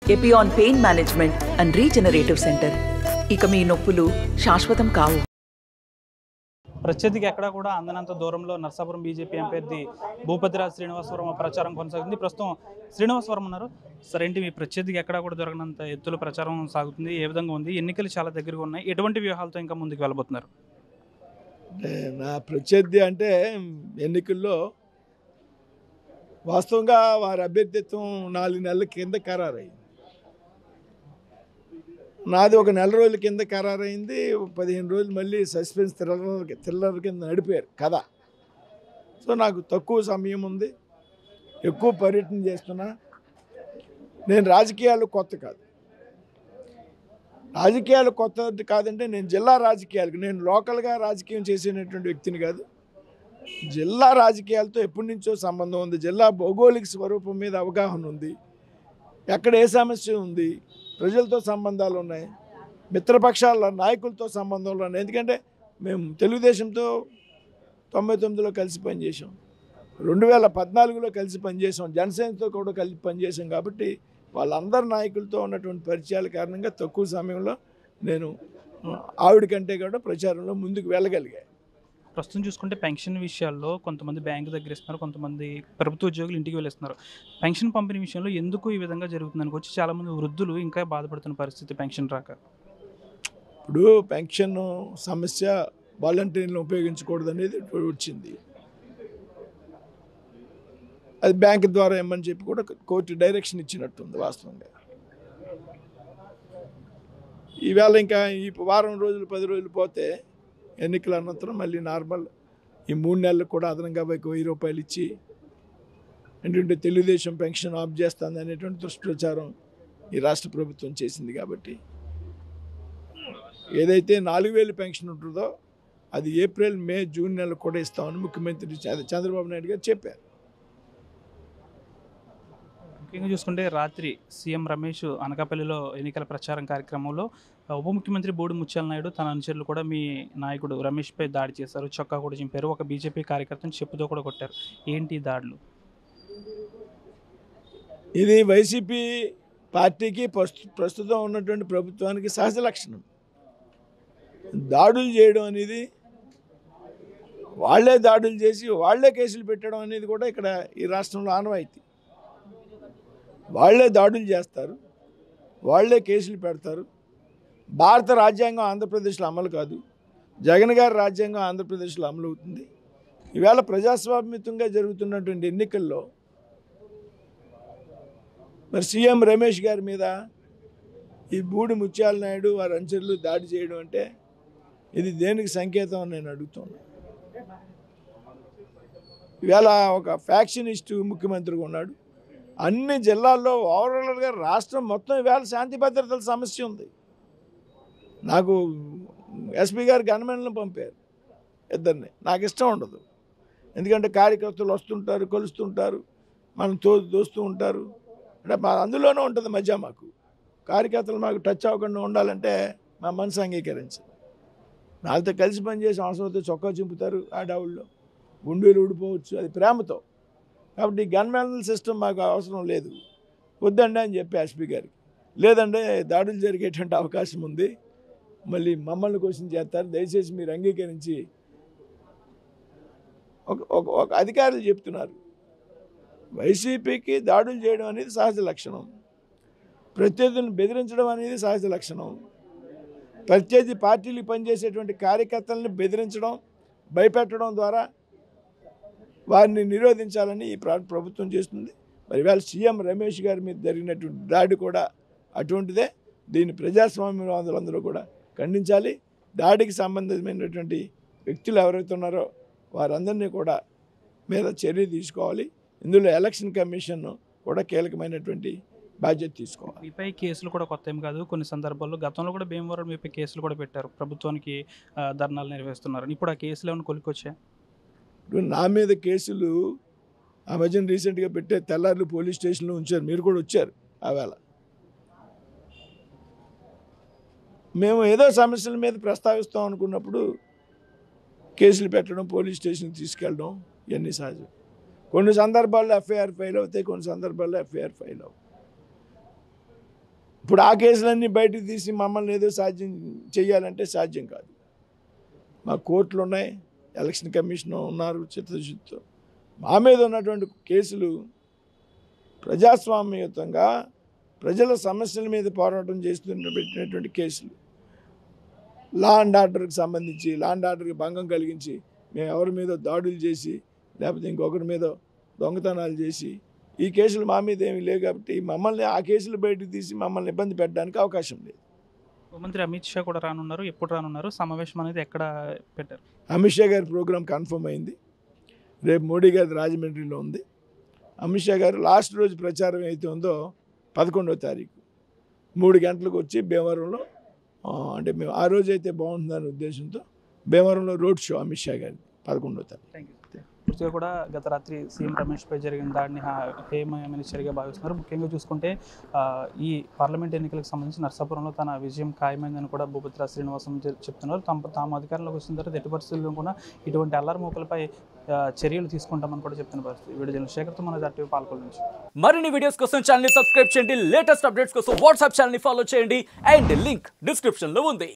Epione pain management and regenerative centre ఇక మీ నొప్పులు శాశ్వతం కావు ప్రత్యర్థికి ఎక్కడా కూడా అందనంత దూరంలో నర్సాపురం బీజేపీ అభ్యర్థి భూపతిరాజ్ శ్రీనివాసవరం ప్రచారం కొనసాగుతుంది ప్రస్తుతం శ్రీనివాసవరం ఉన్నారు సరే ఏంటి మీ ప్రత్యర్థికి ఎక్కడా కూడా దొరకనంత ఎత్తుల ప్రచారం సాగుతుంది ఏ విధంగా ఉంది ఎన్నికలు చాలా దగ్గరగా ఉన్నాయి ఎటువంటి వ్యూహాలతో ఇంకా ముందుకు వెళ్ళబోతున్నారు అంటే నా ప్రత్యర్థి అంటే ఎన్నికల్లో వాస్తవంగా వారి అభ్యర్థిత్వం నాలుగు నెలల కింద ఖరారైంది నాది ఒక నెల రోజుల కింద ఖరారైంది పదిహేను రోజులు మళ్ళీ సస్పెన్స్ థ్రిల్లర్ థ్రిల్లర్ కింద నడిపారు కథ సో నాకు తక్కువ సమయం ఉంది ఎక్కువ పర్యటన చేస్తున్నా నేను రాజకీయాలు కొత్త కాదు రాజకీయాలు కొత్త కాదంటే నేను జిల్లా రాజకీయాలకు నేను లోకల్గా రాజకీయం చేసేటటువంటి వ్యక్తిని కాదు జిల్లా రాజకీయాలతో ఎప్పటి నుంచో సంబంధం ఉంది జిల్లా భౌగోళిక స్వరూపం మీద అవగాహన ఉంది ఎక్కడ ఏ సమస్య ఉంది ప్రజలతో సంబంధాలు ఉన్నాయి మిత్రపక్షాల నాయకులతో సంబంధాలు ఉన్నాయి ఎందుకంటే మేము తెలుగుదేశంతో తొంభై తొమ్మిదిలో కలిసి పనిచేసాం రెండు వేల పద్నాలుగులో కలిసి పనిచేసాం జనసేనతో కూడా కలిసి పనిచేసాం కాబట్టి వాళ్ళందరి నాయకులతో ఉన్నటువంటి పరిచయాల కారణంగా తక్కువ సమయంలో నేను ఆ, ఆవిడ కంటే కూడా ప్రచారంలో ముందుకు వెళ్ళగలిగా ప్రస్తుతం చూసుకుంటే పెన్షన్ విషయాల్లో కొంతమంది బ్యాంకు దగ్గర ఇస్తున్నారు కొంతమంది ప్రభుత్వ ఉద్యోగులు ఇంటికి వెళ్ళిస్తున్నారు పెన్షన్ పంపిణీ విషయంలో ఎందుకు ఈ విధంగా జరుగుతుంది అనుకోవచ్చు చాలా మంది వృద్ధులు ఇంకా బాధపడుతున్న పరిస్థితి పెన్షన్ రాక ఇప్పుడు పెన్షన్ సమస్య వాలంటీర్లను ఉపయోగించకూడదు అనేది వచ్చింది అది బ్యాంక్ ద్వారా ఇమ్మని చెప్పి కూడా కోర్టు డైరెక్షన్ ఇచ్చినట్టుంది వాస్తవంగా ఈవేళ ఇంకా ఈ వారం రోజులు పది రోజులు పోతే ఎన్నికల అనంతరం మళ్ళీ నార్మల్ ఈ మూడు నెలలకు కూడా అదనంగా ఒక వెయ్యి రూపాయలు ఇచ్చి ఏంటంటే తెలుగుదేశం పెన్షన్ ఆఫ్ చేస్తుంది అనేటువంటి దుష్ప్రచారం ఈ రాష్ట్ర ప్రభుత్వం చేసింది కాబట్టి ఏదైతే నాలుగు వేలు పెన్షన్ ఉంటుందో అది ఏప్రిల్ మే జూన్ నెలకు కూడా ఇస్తామని ముఖ్యమంత్రి చంద్ర- చంద్రబాబు నాయుడు గారు చెప్పారు ముఖ్యంగా చూసుకుంటే రాత్రి సీఎం రమేష్ అనకాపల్లిలో ఎన్నికల ప్రచారం కార్యక్రమంలో ఆ, ఉప ముఖ్యమంత్రి బోడి ముత్యాల నాయుడు తన అనుచరులు కూడా మీ నాయకుడు రమేష్పై దాడి చేశారు చొక్కా కూడా చింపారు ఒక బీజేపీ కార్యకర్తను చెప్పుతో కూడా కొట్టారు ఏంటి ఈ దాడులు ఇది వైసీపీ పార్టీకి ప్రస్తు- ప్రస్తుతం ఉన్నటువంటి ప్రభుత్వానికి సహజ లక్షణం దాడులు చేయడం అనేది వాళ్ళే దాడులు చేసి వాళ్ళే కేసులు పెట్టడం అనేది కూడా ఇక్కడ ఈ రాష్ట్రంలో ఆనవాయితీ వాళ్ళే దాడులు చేస్తారు వాళ్ళే కేసులు పెడతారు భారత రాజ్యాంగం ఆంధ్రప్రదేశ్లో అమలు కాదు జగన్ గారి రాజ్యాంగం ఆంధ్రప్రదేశ్లో అమలు అవుతుంది ఈవేళ ప్రజాస్వామ్యతంగా జరుగుతున్నటువంటి ఎన్నికల్లో మరి సీఎం రమేష్ గారి మీద ఈ బూడి ముత్యాల నాయుడు వారి అనుచరులు దాడి చేయడం అంటే ఇది దేనికి సంకేతం అని నేను అడుగుతున్నాను ఇవాళ ఒక ఫ్యాక్షనిస్ట్ ముఖ్యమంత్రిగా ఉన్నాడు అన్ని జిల్లాల్లో ఓవరాల్గా రాష్ట్రం మొత్తం ఇవాళ శాంతి భద్రతల సమస్య ఉంది నాకు ఎస్పీ గారు గన్మెన్లను పంపారు ఇద్దరిని నాకు ఇష్టం ఉండదు ఎందుకంటే కార్యకర్తలు వస్తుంటారు కలుస్తుంటారు మనం తో దోస్తూ ఉంటారు అంటే మా అందులోనే ఉంటుంది మధ్య మాకు కార్యకర్తలు మాకు టచ్ అవ్వకుండా ఉండాలంటే మా మనసు అంగీకరించదు వాళ్ళతో కలిసి పనిచేసి అవసరంతో చొక్కా చింపుతారు ఆ డౌల్లో గుండెలు ఊడిపోవచ్చు అది ప్రేమతో కాబట్టి గన్మెన్ సిస్టమ్ మాకు అవసరం లేదు వద్దండి అని చెప్పి ఎస్పీ గారికి లేదంటే దాడులు జరిగేటువంటి అవకాశం ఉంది మళ్ళీ మమ్మల్ని క్వశ్చన్ చేస్తారు దయచేసి మీరు అంగీకరించి ఒక ఒక ఒక అధికారులు చెప్తున్నారు వైసీపీకి దాడులు చేయడం అనేది సహజ లక్షణం ప్రత్యర్థులను బెదిరించడం అనేది సహజ లక్షణం ప్రత్యర్థి పార్టీలు పనిచేసేటువంటి కార్యకర్తలను బెదిరించడం భయపెట్టడం ద్వారా వారిని నిరోధించాలని ఈ ప్ర- ప్రభుత్వం చేస్తుంది మరి ఇవాళ సీఎం రమేష్ గారి మీద జరిగినటువంటి దాడి కూడా అటువంటిదే దీన్ని ప్రజాస్వామ్యవాదులందరూ కూడా ఖండించాలి దాడికి సంబంధమైనటువంటి వ్యక్తులు ఎవరైతే ఉన్నారో వారందరినీ కూడా మీద చర్య తీసుకోవాలి ఇందులో ఎలక్షన్ కమిషన్ కూడా కీలకమైనటువంటి బాధ్యత తీసుకోవాలి మీపై కేసులు కూడా కొత్త ఏం కాదు కొన్ని సందర్భాల్లో గతంలో కూడా భీమవరం మీపై కేసులు కూడా పెట్టారు ప్రభుత్వానికి ఆ, ధర్నాలు నిర్వహిస్తున్నారు ఇప్పుడు ఆ కేసులు ఏమైనా కొలికొచ్చాయి ఇప్పుడు నా మీద కేసులు ఆ మధ్యన రీసెంట్గా పెట్టే తెల్లార్లు పోలీస్ స్టేషన్లో ఉంచారు మీరు కూడా వచ్చారు ఆ వేళ మేము ఏదో సమస్యల మీద ప్రస్తావిస్తాం అనుకున్నప్పుడు కేసులు పెట్టడం పోలీస్ స్టేషన్కి తీసుకెళ్ళడం ఇవన్నీ సహజం కొన్ని సందర్భాల్లో ఎఫ్ఐఆర్ ఫైల్ అవుతాయి కొన్ని సందర్భాల్లో ఎఫ్ఐఆర్ ఫైల్ అవ్వవు ఇప్పుడు ఆ కేసులన్నీ బయటకు తీసి మమ్మల్ని ఏదో సాధ్యం చేయాలంటే సాధ్యం కాదు మా కోర్టులు ఉన్నాయి ఎలక్షన్ కమిషన్ ఉన్నారు చిత్తశుద్ధితో మా మీద ఉన్నటువంటి కేసులు ప్రజాస్వామ్యయుతంగా ప్రజల సమస్యల మీద పోరాటం చేస్తున్న పెట్టినటువంటి కేసులు లా అండ్ ఆర్డర్కి సంబంధించి లా అండ్ ఆర్డర్కి భంగం కలిగించి మేము ఎవరి మీద దాడులు చేసి లేకపోతే ఇంకొకరి మీద దొంగతనాలు చేసి ఈ కేసులు మా మీద ఏమీ లేవు కాబట్టి మమ్మల్ని ఆ కేసులు బయటకు తీసి మమ్మల్ని ఇబ్బంది పెట్టడానికి అవకాశం లేదు హోంమంత్రి అమిత్ షా కూడా రానున్నారు ఎప్పుడు రానున్నారు సమావేశం అనేది ఎక్కడ పెట్టారు అమిత్ షా గారి ప్రోగ్రాం కన్ఫర్మ్ అయింది రేపు మోడీ గారి రాజమండ్రిలో ఉంది అమిత్ షా గారు లాస్ట్ రోజు ప్రచారం అయితే ఉందో పదకొండవ తారీఖు మూడు గంటలకు వచ్చి భీమవరంలో ఆ, అంటే మేము ఆ రోజు అయితే బాగుంటుందనే ఉద్దేశంతో భీమవరంలో రోడ్ షో అమిత్ షా గారి పదకొండవ తారీఖు థ్యాంక్ యూ పూర్తిగా కూడా గత రాత్రి సీఎం రమేష్పై జరిగిన దాడిని హా- హేమయమని చర్యగా భావిస్తున్నారు ముఖ్యంగా చూసుకుంటే ఆ, ఈ పార్లమెంట్ ఎన్నికలకు సంబంధించి నర్సాపురంలో తన విజయం ఖాయమైందని కూడా భూపతిరా శ్రీనివాసం చె- చెప్తున్నారు తమ తాము అధికారంలోకి వచ్చిన తర్వాత ఎట్టి పరిస్థితుల్లో కూడా ఇటువంటి అల్లరి మూకలపై ఆ, చర్యలు తీసుకుంటామని కూడా చెప్తున్న పరిస్థితి వీడియో శేఖర్తో మన దాటి పాల్గొన నుంచి మరిన్ని వీడియోస్ కోసం ఛానల్ సబ్స్క్రైబ్ చేయండి లేటెస్ట్ అప్డేట్స్ కోసం వాట్సాప్ ఛానల్ ఫాలో చేయండి అండ్ లింక్ డిస్క్రిప్షన్ లో ఉంది